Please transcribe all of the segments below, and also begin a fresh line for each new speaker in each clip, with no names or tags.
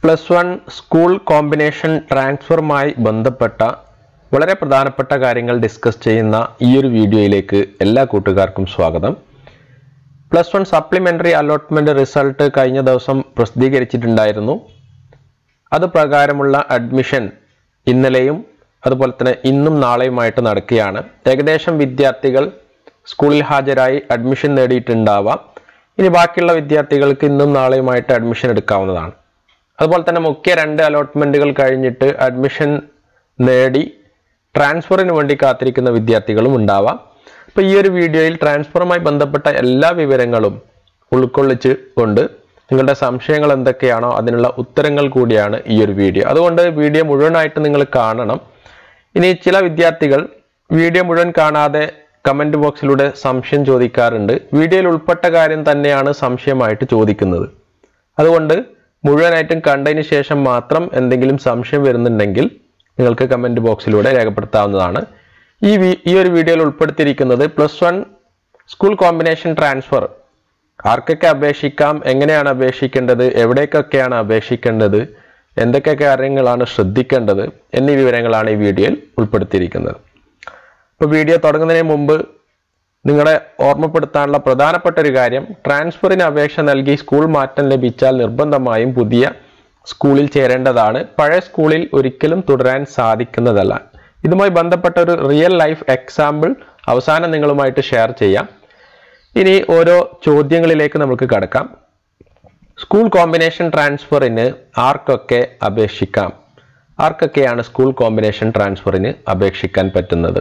plus one school combination ട്രാൻസ്ഫറുമായി ബന്ധപ്പെട്ട വളരെ പ്രധാനപ്പെട്ട കാര്യങ്ങൾ ഡിസ്കസ് ചെയ്യുന്ന ഈ ഒരു വീഡിയോയിലേക്ക് എല്ലാ കൂട്ടുകാർക്കും സ്വാഗതം plus one supplementary allotment result കഴിഞ്ഞ ദിവസം പ്രസിദ്ധീകരിച്ചിട്ടുണ്ടായിരുന്നു അത് പ്രകാരമുള്ള അഡ്മിഷൻ ഇന്നലെയും അതുപോലെ തന്നെ ഇന്നും നാളെയുമായിട്ട് നടക്കുകയാണ് ഏകദേശം വിദ്യാർത്ഥികൾ സ്കൂളിൽ ഹാജരായി അഡ്മിഷൻ നേടിയിട്ടുണ്ടാവാം ഇനി ബാക്കിയുള്ള വിദ്യാർത്ഥികൾക്ക് ഇന്നും നാളെയുമായിട്ട് അഡ്മിഷൻ എടുക്കാവുന്നതാണ് അതുപോലെ തന്നെ മുഖ്യ രണ്ട് അലോട്ട്മെൻറ്റുകൾ കഴിഞ്ഞിട്ട് അഡ്മിഷൻ നേടി ട്രാൻസ്ഫറിന് വേണ്ടി കാത്തിരിക്കുന്ന വിദ്യാർത്ഥികളും ഉണ്ടാവാം അപ്പോൾ ഈ ഒരു വീഡിയോയിൽ ട്രാൻസ്ഫറുമായി ബന്ധപ്പെട്ട എല്ലാ വിവരങ്ങളും ഉൾക്കൊള്ളിച്ച് കൊണ്ട് നിങ്ങളുടെ സംശയങ്ങൾ എന്തൊക്കെയാണോ അതിനുള്ള ഉത്തരങ്ങൾ കൂടിയാണ് ഈ ഒരു വീഡിയോ അതുകൊണ്ട് വീഡിയോ മുഴുവനായിട്ട് നിങ്ങൾ കാണണം ഇനി ചില വിദ്യാർത്ഥികൾ വീഡിയോ മുഴുവൻ കാണാതെ കമൻറ്റ് ബോക്സിലൂടെ സംശയം ചോദിക്കാറുണ്ട് വീഡിയോയിൽ ഉൾപ്പെട്ട കാര്യം തന്നെയാണ് സംശയമായിട്ട് ചോദിക്കുന്നത് അതുകൊണ്ട് മുഴുവനായിട്ടും കണ്ടതിന് ശേഷം മാത്രം എന്തെങ്കിലും സംശയം വരുന്നുണ്ടെങ്കിൽ നിങ്ങൾക്ക് കമൻറ്റ് ബോക്സിലൂടെ രേഖപ്പെടുത്താവുന്നതാണ് ഈ വി- ഈ ഒരു വീഡിയോയിൽ ഉൾപ്പെടുത്തിയിരിക്കുന്നത് plus one school combination transfer ആർക്കൊക്കെ അപേക്ഷിക്കാം എങ്ങനെയാണ് അപേക്ഷിക്കേണ്ടത് എവിടേക്കൊക്കെയാണ് അപേക്ഷിക്കേണ്ടത് എന്തൊക്കെ കാര്യങ്ങളാണ് ശ്രദ്ധിക്കേണ്ടത് എന്നീ വിവരങ്ങളാണ് ഈ വീഡിയോയിൽ ഉൾപ്പെടുത്തിയിരിക്കുന്നത് ഇപ്പോൾ വീഡിയോ തുടങ്ങുന്നതിന് മുമ്പ് നിങ്ങളെ ഓർമ്മപ്പെടുത്താനുള്ള പ്രധാനപ്പെട്ട ഒരു കാര്യം ട്രാൻസ്ഫറിന് അപേക്ഷ നൽകി സ്കൂൾ മാറ്റം ലഭിച്ചാൽ നിർബന്ധമായും പുതിയ സ്കൂളിൽ ചേരേണ്ടതാണ് പഴയ സ്കൂളിൽ ഒരിക്കലും തുടരാൻ സാധിക്കുന്നതല്ല ഇതുമായി ബന്ധപ്പെട്ട ഒരു റിയൽ ലൈഫ് എക്സാമ്പിൾ അവസാനം നിങ്ങളുമായിട്ട് ഷെയർ ചെയ്യാം ഇനി ഓരോ ചോദ്യങ്ങളിലേക്ക് നമുക്ക് കടക്കാം സ്കൂൾ കോമ്പിനേഷൻ ട്രാൻസ്ഫറിന് ആർക്കൊക്കെ അപേക്ഷിക്കാം ആർക്കൊക്കെയാണ് സ്കൂൾ കോമ്പിനേഷൻ ട്രാൻസ്ഫറിന് അപേക്ഷിക്കാൻ പറ്റുന്നത്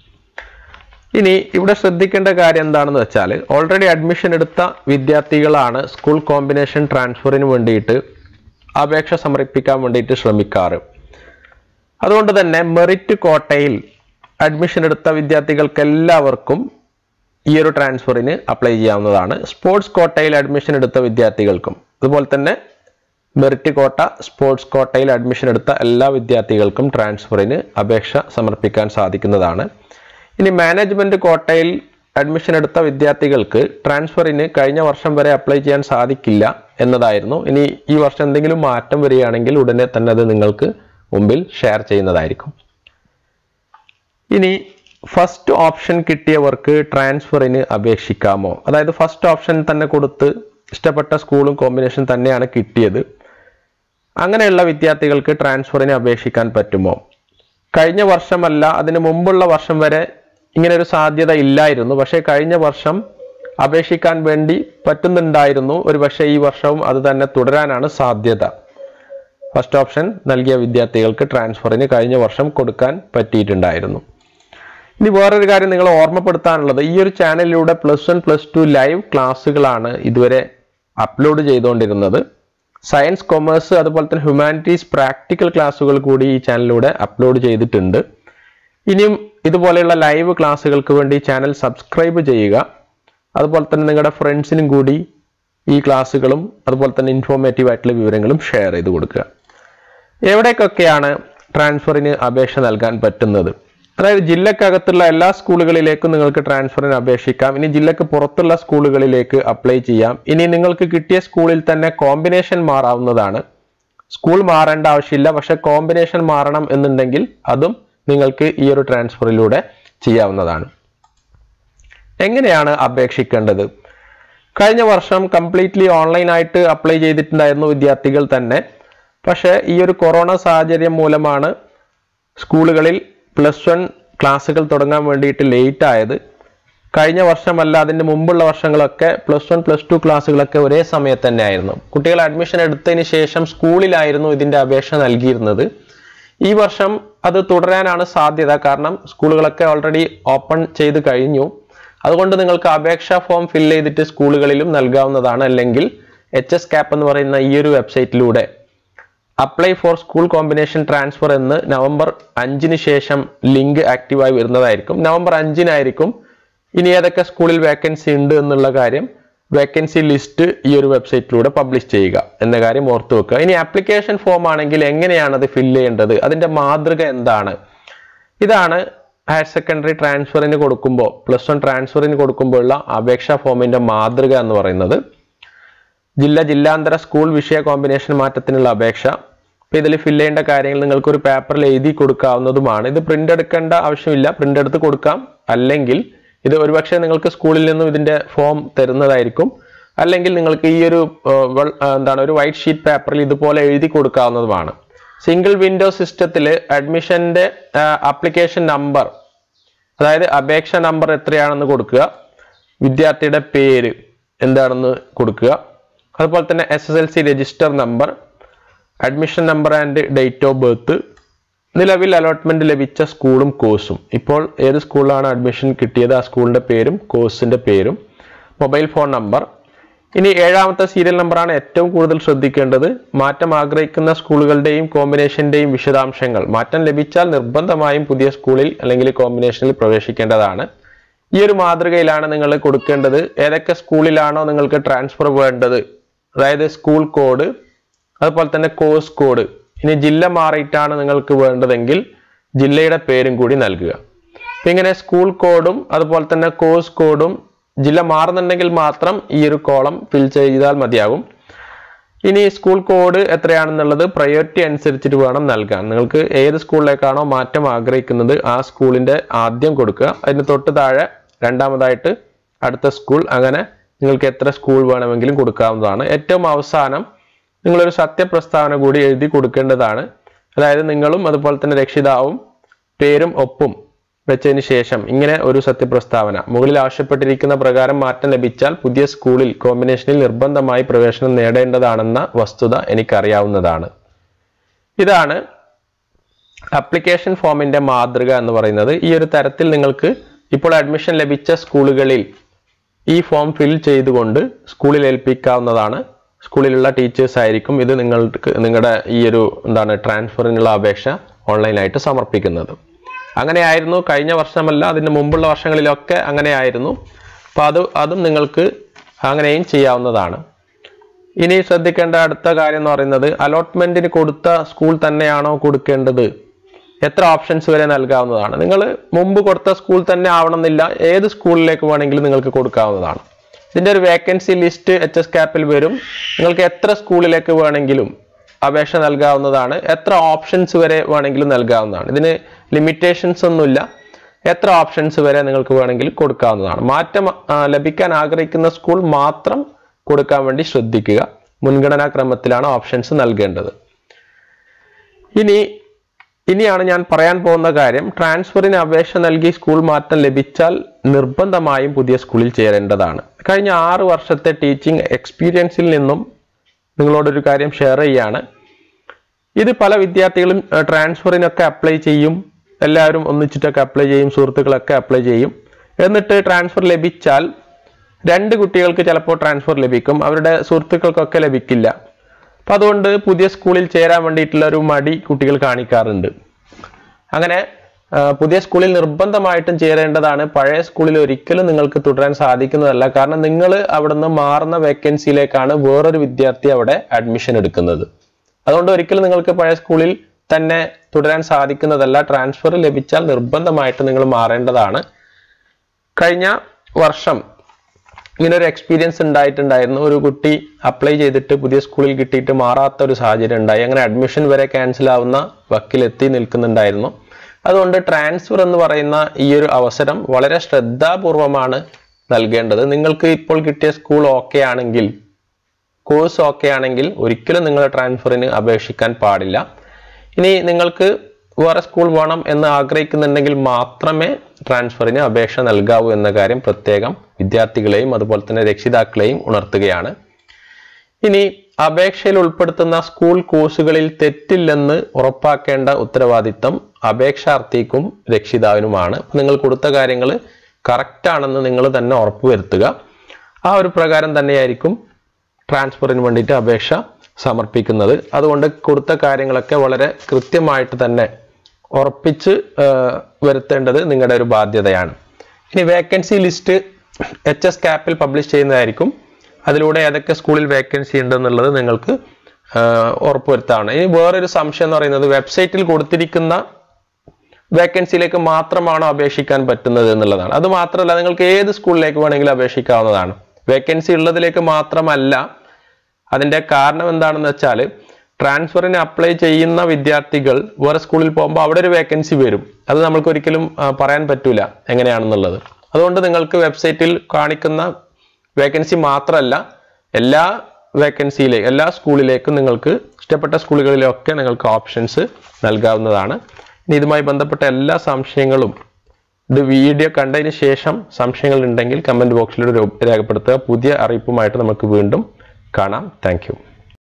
ഇനി ഇവിടെ ശ്രദ്ധിക്കേണ്ട കാര്യം എന്താണെന്ന് വെച്ചാൽ ഓൾറെഡി അഡ്മിഷൻ എടുത്ത വിദ്യാർത്ഥികളാണ് സ്കൂൾ കോമ്പിനേഷൻ ട്രാൻസ്ഫറിന് വേണ്ടിയിട്ട് അപേക്ഷ സമർപ്പിക്കാൻ വേണ്ടിയിട്ട് ശ്രമിക്കാറ് അതുകൊണ്ട് തന്നെ മെറിറ്റ് കോട്ടയിൽ അഡ്മിഷൻ എടുത്ത വിദ്യാർത്ഥികൾക്ക് എല്ലാവർക്കും ഈ ഒരു ട്രാൻസ്ഫറിന് അപ്ലൈ ചെയ്യാവുന്നതാണ് സ്പോർട്സ് കോട്ടയിൽ അഡ്മിഷൻ എടുത്ത വിദ്യാർത്ഥികൾക്കും അതുപോലെ തന്നെ മെറിറ്റ് കോട്ട സ്പോർട്സ് കോട്ടയിൽ അഡ്മിഷൻ എടുത്ത എല്ലാ വിദ്യാർത്ഥികൾക്കും ട്രാൻസ്ഫറിന് അപേക്ഷ സമർപ്പിക്കാൻ സാധിക്കുന്നതാണ് ഇനി മാനേജ്മെന്റ് കോട്ടയിൽ അഡ്മിഷൻ എടുത്ത വിദ്യാർത്ഥികൾക്ക് ട്രാൻസ്ഫറിന് കഴിഞ്ഞ വർഷം വരെ അപ്ലൈ ചെയ്യാൻ സാധിക്കില്ല എന്നതായിരുന്നു ഇനി ഈ വർഷം എന്തെങ്കിലും മാറ്റം വരികയാണെങ്കിൽ ഉടനെ തന്നെ അത് നിങ്ങൾക്ക് മുമ്പിൽ ഷെയർ ചെയ്യുന്നതായിരിക്കും ഇനി ഫസ്റ്റ് ഓപ്ഷൻ കിട്ടിയവർക്ക് ട്രാൻസ്ഫറിന് അപേക്ഷിക്കാമോ അതായത് ഫസ്റ്റ് ഓപ്ഷൻ തന്നെ കൊടുത്ത് ഇഷ്ടപ്പെട്ട സ്കൂളും കോമ്പിനേഷൻ തന്നെയാണ് കിട്ടിയത് അങ്ങനെയുള്ള വിദ്യാർത്ഥികൾക്ക് ട്രാൻസ്ഫറിന് അപേക്ഷിക്കാൻ പറ്റുമോ കഴിഞ്ഞ വർഷമല്ല അതിന് മുമ്പുള്ള വർഷം വരെ ഇങ്ങനെ ഒരു സാധ്യത ഇല്ലായിരുന്നു പക്ഷേ കഴിഞ്ഞ വർഷം അപേക്ഷിക്കാൻ വേണ്ടി പറ്റുന്നുണ്ടായിരുന്നു ഒരു പക്ഷേ ഈ വർഷവും അത് തന്നെ തുടരാനാണ് സാധ്യത ഫസ്റ്റ് ഓപ്ഷൻ നൽകിയ വിദ്യാർത്ഥികൾക്ക് ട്രാൻസ്ഫറിന് കഴിഞ്ഞ വർഷം കൊടുക്കാൻ പറ്റിയിട്ടുണ്ടായിരുന്നു ഇനി വേറൊരു കാര്യം നിങ്ങൾ ഓർമ്മപ്പെടുത്താനുള്ളത് ഈ ഒരു ചാനലിലൂടെ plus one plus two live ക്ലാസ്സുകളാണ് ഇതുവരെ അപ്ലോഡ് ചെയ്തുകൊണ്ടിരുന്നത് സയൻസ് കൊമേഴ്സ് അതുപോലെ തന്നെ ഹ്യൂമാനിറ്റീസ് പ്രാക്ടിക്കൽ ക്ലാസ്സുകൾ കൂടി ഈ ചാനലിലൂടെ അപ്ലോഡ് ചെയ്തിട്ടുണ്ട് ഇനിയും ഇതുപോലെയുള്ള ലൈവ് ക്ലാസ്സുകൾക്ക് വേണ്ടി ചാനൽ സബ്സ്ക്രൈബ് ചെയ്യുക അതുപോലെ തന്നെ നിങ്ങളുടെ ഫ്രണ്ട്സിനും കൂടി ഈ ക്ലാസ്സുകളും അതുപോലെ തന്നെ ഇൻഫോർമേറ്റീവ് ആയിട്ടുള്ള വിവരങ്ങളും ഷെയർ ചെയ്ത് കൊടുക്കുക എവിടേക്കൊക്കെയാണ് ട്രാൻസ്ഫറിന് അപേക്ഷ നൽകാൻ പറ്റുന്നത് അതായത് ജില്ലക്കകത്തുള്ള എല്ലാ സ്കൂളുകളിലേക്കും നിങ്ങൾക്ക് ട്രാൻസ്ഫറിന് അപേക്ഷിക്കാം ഇനി ജില്ലക്ക് പുറത്തുള്ള സ്കൂളുകളിലേക്ക് അപ്ലൈ ചെയ്യാം ഇനി നിങ്ങൾക്ക് കിട്ടിയ സ്കൂളിൽ തന്നെ കോമ്പിനേഷൻ മാറാവുന്നതാണ് സ്കൂൾ മാറേണ്ട ആവശ്യമില്ല പക്ഷെ കോമ്പിനേഷൻ മാറണം എന്നുണ്ടെങ്കിൽ അതും നിങ്ങൾക്ക് ഈ ഒരു ട്രാൻസ്ഫറിലൂടെ ചെയ്യാവുന്നതാണ് എങ്ങനെയാണ് അപേക്ഷിക്കേണ്ടത് കഴിഞ്ഞ വർഷം കംപ്ലീറ്റ്ലി ഓൺലൈനായിട്ട് അപ്ലൈ ചെയ്തിട്ടുണ്ടായിരുന്നു വിദ്യാർത്ഥികൾ തന്നെ പക്ഷേ ഈ ഒരു കൊറോണ സാഹചര്യം മൂലമാണ് സ്കൂളുകളിൽ പ്ലസ് വൺ ക്ലാസ്സുകൾ തുടങ്ങാൻ വേണ്ടിയിട്ട് ലേറ്റ് ആയത് കഴിഞ്ഞ വർഷമല്ല അതിൻ്റെ മുമ്പുള്ള വർഷങ്ങളൊക്കെ പ്ലസ് വൺ പ്ലസ് ടു ക്ലാസ്സുകളൊക്കെ ഒരേ സമയത്ത് തന്നെ ആയിരുന്നു കുട്ടികൾ അഡ്മിഷൻ എടുത്തതിന് ശേഷം സ്കൂളിലായിരുന്നു ഇതിൻ്റെ അപേക്ഷ നൽകിയിരുന്നത് ഈ വർഷം അത് തുടരാനാണ് സാധ്യത കാരണം സ്കൂളുകളൊക്കെ ഓൾറെഡി ഓപ്പൺ ചെയ്ത് കഴിഞ്ഞു അതുകൊണ്ട് നിങ്ങൾക്ക് അപേക്ഷാ ഫോം ഫിൽ ചെയ്തിട്ട് സ്കൂളുകളിലും നൽകാവുന്നതാണ് അല്ലെങ്കിൽ എച്ച് എസ് ക്യാപ്പ് എന്ന് പറയുന്ന ഈ ഒരു വെബ്സൈറ്റിലൂടെ apply for school combination transfer എന്ന് നവംബർ അഞ്ചിന് ശേഷം ലിങ്ക് ആക്റ്റീവായി വരുന്നതായിരിക്കും നവംബർ അഞ്ചിനായിരിക്കും ഇനി ഏതൊക്കെ സ്കൂളിൽ വേക്കൻസി ഉണ്ട് എന്നുള്ള കാര്യം വേക്കൻസി ലിസ്റ്റ് ഈ ഒരു വെബ്സൈറ്റിലൂടെ പബ്ലിഷ് ചെയ്യുക എന്ന കാര്യം ഓർത്തു വെക്കുക ഇനി ആപ്ലിക്കേഷൻ ഫോം ആണെങ്കിൽ എങ്ങനെയാണ് അത് ഫില്ല് ചെയ്യേണ്ടത് അതിന്റെ മാതൃക എന്താണ് ഇതാണ് ഹയർ സെക്കൻഡറി ട്രാൻസ്ഫറിന് കൊടുക്കുമ്പോൾ പ്ലസ് വൺ ട്രാൻസ്ഫറിന് കൊടുക്കുമ്പോഴുള്ള അപേക്ഷാ ഫോമിന്റെ മാതൃക എന്ന് പറയുന്നത് ജില്ല ജില്ലാന്തര സ്കൂൾ വിഷയ കോമ്പിനേഷൻ മാറ്റത്തിനുള്ള അപേക്ഷ അപ്പോൾ ഇതിൽ ഫില്ല് ചെയ്യേണ്ട കാര്യങ്ങൾ നിങ്ങൾക്ക് ഒരു പേപ്പറിൽ എഴുതി കൊടുക്കാവുന്നതുമാണ് ഇത് പ്രിന്റ് എടുക്കേണ്ട ആവശ്യമില്ല പ്രിന്റ് എടുത്ത് കൊടുക്കാം അല്ലെങ്കിൽ ഇത് ഒരുപക്ഷെ നിങ്ങൾക്ക് സ്കൂളിൽ നിന്നും ഇതിന്റെ ഫോം തരുന്നതായിരിക്കും അല്ലെങ്കിൽ നിങ്ങൾക്ക് ഈ ഒരു ഏർ, വെൾ- ഏർ, എന്താണ് ഒരു വൈറ്റ് ഷീറ്റ് പേപ്പറിൽ ഇതുപോലെ എഴുതി കൊടുക്കാവുന്നതുമാണ് സിംഗിൾ വിൻഡോ സിസ്റ്റത്തിൽ അഡ്മിഷന്റെ ആപ്ലിക്കേഷൻ നമ്പർ അതായത് അപേക്ഷ നമ്പർ എത്രയാണെന്ന് കൊടുക്കുക വിദ്യാർത്ഥിയുടെ പേര് എന്താണെന്ന് കൊടുക്കുക അതുപോലെ തന്നെ S S L C register number admission number and date of birth നിലവിൽ അലോട്ട്മെന്റ് ലഭിച്ച സ്കൂളും കോഴ്സും ഇപ്പോൾ ഏത് സ്കൂളിലാണ് അഡ്മിഷൻ കിട്ടിയത് ആ സ്കൂളിന്റെ പേരും കോഴ്സിന്റെ പേരും മൊബൈൽ ഫോൺ നമ്പർ ഇനി ഏഴാമത്തെ സീരിയൽ നമ്പറാണ് ഏറ്റവും കൂടുതൽ ശ്രദ്ധിക്കേണ്ടത് മാറ്റം ആഗ്രഹിക്കുന്ന സ്കൂളുകളുടെയും കോമ്പിനേഷന്റെയും വിശദാംശങ്ങൾ മാറ്റം ലഭിച്ചാൽ നിർബന്ധമായും പുതിയ സ്കൂളിൽ അല്ലെങ്കിൽ കോമ്പിനേഷനിൽ പ്രവേശിക്കേണ്ടതാണ് ഈ ഒരു മാതൃകയിലാണ് നിങ്ങൾ കൊടുക്കേണ്ടത് ഏതൊക്കെ സ്കൂളിലാണോ നിങ്ങൾക്ക് ട്രാൻസ്ഫർ വേണ്ടത് അതായത് സ്കൂൾ കോഡ് അതുപോലെ തന്നെ കോഴ്സ് കോഡ് ഇനി ജില്ല മാറിയിട്ടാണ് നിങ്ങൾക്ക് വേണ്ടതെങ്കിൽ ജില്ലയുടെ പേരും കൂടി നൽകുക അപ്പൊ ഇങ്ങനെ സ്കൂൾ കോഡും അതുപോലെ തന്നെ കോഴ്സ് കോഡും ജില്ല മാറുന്നുണ്ടെങ്കിൽ മാത്രം ഈ ഒരു കോളം ഫിൽ ചെയ്താൽ മതിയാകും ഇനി സ്കൂൾ കോഡ് എത്രയാണെന്നുള്ളത് പ്രയോറിറ്റി അനുസരിച്ചിട്ട് വേണം നൽകാൻ നിങ്ങൾക്ക് ഏത് സ്കൂളിലേക്കാണോ മാറ്റം ആഗ്രഹിക്കുന്നത് ആ സ്കൂളിന്റെ ആദ്യം കൊടുക്കുക അതിന് തൊട്ട് താഴെ രണ്ടാമതായിട്ട് അടുത്ത സ്കൂൾ അങ്ങനെ നിങ്ങൾക്ക് എത്ര സ്കൂൾ വേണമെങ്കിലും കൊടുക്കാവുന്നതാണ് ഏറ്റവും അവസാനം നിങ്ങളൊരു സത്യപ്രസ്താവന കൂടി എഴുതി കൊടുക്കേണ്ടതാണ് അതായത് നിങ്ങളും അതുപോലെ തന്നെ രക്ഷിതാവും പേരും ഒപ്പും വെച്ചതിന് ശേഷം ഇങ്ങനെ ഒരു സത്യപ്രസ്താവന മുകളിൽ ആവശ്യപ്പെട്ടിരിക്കുന്ന പ്രകാരം മാറ്റം ലഭിച്ചാൽ പുതിയ സ്കൂളിൽ കോമ്പിനേഷനിൽ നിർബന്ധമായി പ്രവേശനം നേടേണ്ടതാണെന്ന വസ്തുത എനിക്കറിയാവുന്നതാണ് ഇതാണ് അപ്ലിക്കേഷൻ ഫോമിന്റെ മാതൃക എന്ന് പറയുന്നത് ഈ ഒരു തരത്തിൽ നിങ്ങൾക്ക് ഇപ്പോൾ അഡ്മിഷൻ ലഭിച്ച സ്കൂളുകളിൽ ഈ ഫോം ഫിൽ ചെയ്തുകൊണ്ട് സ്കൂളിൽ ഏൽപ്പിക്കാവുന്നതാണ് സ്കൂളിലുള്ള ടീച്ചേഴ്സ് ആയിരിക്കും ഇത് നിങ്ങൾക്ക് നിങ്ങളുടെ ഈ ഒരു എന്താണ് ട്രാൻസ്ഫറിനുള്ള അപേക്ഷ ഓൺലൈനായിട്ട് സമർപ്പിക്കുന്നത് അങ്ങനെയായിരുന്നു കഴിഞ്ഞ വർഷമല്ല അതിന് മുമ്പുള്ള വർഷങ്ങളിലൊക്കെ അങ്ങനെയായിരുന്നു അപ്പോൾ അത് അതും നിങ്ങൾക്ക് അങ്ങനെയും ചെയ്യാവുന്നതാണ് ഇനി ശ്രദ്ധിക്കേണ്ട അടുത്ത കാര്യം എന്ന് പറയുന്നത് അലോട്ട്മെന്റിന് കൊടുത്ത സ്കൂൾ തന്നെയാണോ കൊടുക്കേണ്ടത് എത്ര ഓപ്ഷൻസ് വരെ നൽകാവുന്നതാണ് നിങ്ങൾ മുമ്പ് കൊടുത്ത സ്കൂൾ തന്നെ ആവണമെന്നില്ല ഏത് സ്കൂളിലേക്ക് വേണമെങ്കിലും നിങ്ങൾക്ക് കൊടുക്കാവുന്നതാണ് ഇതിന്റെ ഒരു വേക്കൻസി ലിസ്റ്റ് എച്ച് എസ് ക്യാപ്പിൽ വരും നിങ്ങൾക്ക് എത്ര സ്കൂളിലേക്ക് വേണമെങ്കിലും അപേക്ഷ നൽകാവുന്നതാണ് എത്ര ഓപ്ഷൻസ് വരെ വേണമെങ്കിലും നൽകാവുന്നതാണ് ഇതിന് ലിമിറ്റേഷൻസ് ഒന്നുമില്ല എത്ര ഓപ്ഷൻസ് വരെ നിങ്ങൾക്ക് വേണമെങ്കിൽ കൊടുക്കാവുന്നതാണ് മാറ്റം ആ, ലഭിക്കാൻ ആഗ്രഹിക്കുന്ന സ്കൂൾ മാത്രം കൊടുക്കാൻ വേണ്ടി ശ്രദ്ധിക്കുക മുൻഗണനാ ക്രമത്തിലാണ് ഓപ്ഷൻസ് നൽകേണ്ടത് ഇനി ഇനിയാണ് ഞാൻ പറയാൻ പോകുന്ന കാര്യം ട്രാൻസ്ഫറിന് അപേക്ഷ നൽകി സ്കൂൾ മാറ്റം ലഭിച്ചാൽ നിർബന്ധമായും പുതിയ സ്കൂളിൽ ചേരേണ്ടതാണ് കഴിഞ്ഞ ആറ് വർഷത്തെ ടീച്ചിങ് എക്സ്പീരിയൻസിൽ നിന്നും നിങ്ങളോടൊരു കാര്യം ഷെയർ ചെയ്യാണ് ഇത് പല വിദ്യാർത്ഥികളും ഏഹ്, ട്രാൻസ്ഫറിനൊക്കെ അപ്ലൈ ചെയ്യും എല്ലാവരും ഒന്നിച്ചിട്ടൊക്കെ അപ്ലൈ ചെയ്യും സുഹൃത്തുക്കളൊക്കെ അപ്ലൈ ചെയ്യും എന്നിട്ട് ട്രാൻസ്ഫർ ലഭിച്ചാൽ രണ്ട് കുട്ടികൾക്ക് ചിലപ്പോൾ ട്രാൻസ്ഫർ ലഭിക്കും അവരുടെ സുഹൃത്തുക്കൾക്കൊക്കെ ലഭിക്കില്ല അപ്പം അതുകൊണ്ട് പുതിയ സ്കൂളിൽ ചേരാൻ വേണ്ടിയിട്ടുള്ള ഒരു മടി കുട്ടികൾ കാണിക്കാറുണ്ട് അങ്ങനെ ആ, പുതിയ സ്കൂളിൽ നിർബന്ധമായിട്ടും ചേരേണ്ടതാണ് പഴയ സ്കൂളിൽ ഒരിക്കലും നിങ്ങൾക്ക് തുടരാൻ സാധിക്കുന്നതല്ല കാരണം നിങ്ങൾ അവിടുന്ന് മാറുന്ന വേക്കൻസിയിലേക്കാണ് വേറൊരു വിദ്യാർത്ഥി അവിടെ അഡ്മിഷൻ എടുക്കുന്നത് അതുകൊണ്ട് ഒരിക്കലും നിങ്ങൾക്ക് പഴയ സ്കൂളിൽ തന്നെ തുടരാൻ സാധിക്കുന്നതല്ല ട്രാൻസ്ഫർ ലഭിച്ചാൽ നിർബന്ധമായിട്ട് നിങ്ങൾ മാറേണ്ടതാണ് കഴിഞ്ഞ വർഷം ഇങ്ങനെ ഒരു എക്സ്പീരിയൻസ് ഉണ്ടായിട്ടുണ്ടായിരുന്നു ഒരു കുട്ടി അപ്ലൈ ചെയ്തിട്ട് പുതിയ സ്കൂളിൽ കിട്ടിയിട്ട് മാറാത്ത ഒരു സാഹചര്യം ഉണ്ടായി അങ്ങനെ അഡ്മിഷൻ വരെ ക്യാൻസൽ ആവുന്ന വക്കിലെത്തി നിൽക്കുന്നുണ്ടായിരുന്നു അതുകൊണ്ട് ട്രാൻസ്ഫർ എന്ന് പറയുന്ന ഈ ഒരു അവസരം വളരെ ശ്രദ്ധാപൂർവമാണ് നൽകേണ്ടത് നിങ്ങൾക്ക് ഇപ്പോൾ കിട്ടിയ സ്കൂൾ ഓക്കെ ആണെങ്കിൽ കോഴ്സ് ഓക്കെ ആണെങ്കിൽ ഒരിക്കലും നിങ്ങൾ ട്രാൻസ്ഫറിന് അപേക്ഷിക്കാൻ പാടില്ല ഇനി നിങ്ങൾക്ക് വേറെ സ്കൂൾ വേണം എന്ന് ആഗ്രഹിക്കുന്നുണ്ടെങ്കിൽ മാത്രമേ ട്രാൻസ്ഫറിന് അപേക്ഷ നൽകാവൂ എന്ന കാര്യം പ്രത്യേകം വിദ്യാർത്ഥികളെയും അതുപോലെ തന്നെ രക്ഷിതാക്കളെയും ഉണർത്തുകയാണ് ഇനി അപേക്ഷയിൽ ഉൾപ്പെടുത്തുന്ന സ്കൂൾ കോഴ്സുകളിൽ തെറ്റില്ലെന്ന് ഉറപ്പാക്കേണ്ട ഉത്തരവാദിത്തം അപേക്ഷാർത്ഥിക്കും രക്ഷിതാവിനുമാണ് അപ്പൊ നിങ്ങൾ കൊടുത്ത കാര്യങ്ങൾ കറക്റ്റ് ആണെന്ന് നിങ്ങൾ തന്നെ ഉറപ്പുവരുത്തുക ആ ഒരു പ്രകാരം തന്നെയായിരിക്കും ട്രാൻസ്ഫറിന് വേണ്ടിയിട്ട് അപേക്ഷ സമർപ്പിക്കുന്നത് അതുകൊണ്ട് കൊടുത്ത കാര്യങ്ങളൊക്കെ വളരെ കൃത്യമായിട്ട് തന്നെ ഉറപ്പിച്ച് ആ, വരുത്തേണ്ടത് നിങ്ങളുടെ ഒരു ബാധ്യതയാണ് ഇനി വേക്കൻസി ലിസ്റ്റ് എച്ച് എസ് ക്യാപ്പിൽ പബ്ലിഷ് ചെയ്യുന്നതായിരിക്കും അതിലൂടെ ഏതൊക്കെ സ്കൂളിൽ വേക്കൻസി ഉണ്ടെന്നുള്ളത് നിങ്ങൾക്ക് ആ, ഉറപ്പുവരുത്താണ് ഇനി വേറൊരു സംശയം എന്ന് പറയുന്നത് വെബ്സൈറ്റിൽ കൊടുത്തിരിക്കുന്ന വേക്കൻസിയിലേക്ക് മാത്രമാണോ അപേക്ഷിക്കാൻ പറ്റുന്നത് എന്നുള്ളതാണ് അത് മാത്രമല്ല നിങ്ങൾക്ക് ഏത് സ്കൂളിലേക്ക് വേണമെങ്കിലും അപേക്ഷിക്കാവുന്നതാണ് വേക്കൻസി ഉള്ളതിലേക്ക് മാത്രമല്ല അതിൻ്റെ കാരണം എന്താണെന്ന് വെച്ചാൽ ട്രാൻസ്ഫറിന് അപ്ലൈ ചെയ്യുന്ന വിദ്യാർത്ഥികൾ വേറെ സ്കൂളിൽ പോകുമ്പോൾ അവിടെ ഒരു വേക്കൻസി വരും അത് നമ്മൾക്ക് ഒരിക്കലും ആ, പറയാൻ പറ്റൂല എങ്ങനെയാണെന്നുള്ളത് അതുകൊണ്ട് നിങ്ങൾക്ക് വെബ്സൈറ്റിൽ കാണിക്കുന്ന വേക്കൻസി മാത്രമല്ല എല്ലാ വേക്കൻസിയിലേക്ക് എല്ലാ സ്കൂളിലേക്കും നിങ്ങൾക്ക് ഇഷ്ടപ്പെട്ട സ്കൂളുകളിലൊക്കെ നിങ്ങൾക്ക് ഓപ്ഷൻസ് നൽകാവുന്നതാണ് ഇനി ഇതുമായി ബന്ധപ്പെട്ട എല്ലാ സംശയങ്ങളും ഇത് വീഡിയോ കണ്ടതിന് ശേഷം സംശയങ്ങൾ ഉണ്ടെങ്കിൽ കമൻറ്റ് ബോക്സിലൂടെ രേഖപ്പെടുത്തുക പുതിയ അറിയിപ്പുമായിട്ട് നമുക്ക് വീണ്ടും കാണാം താങ്ക്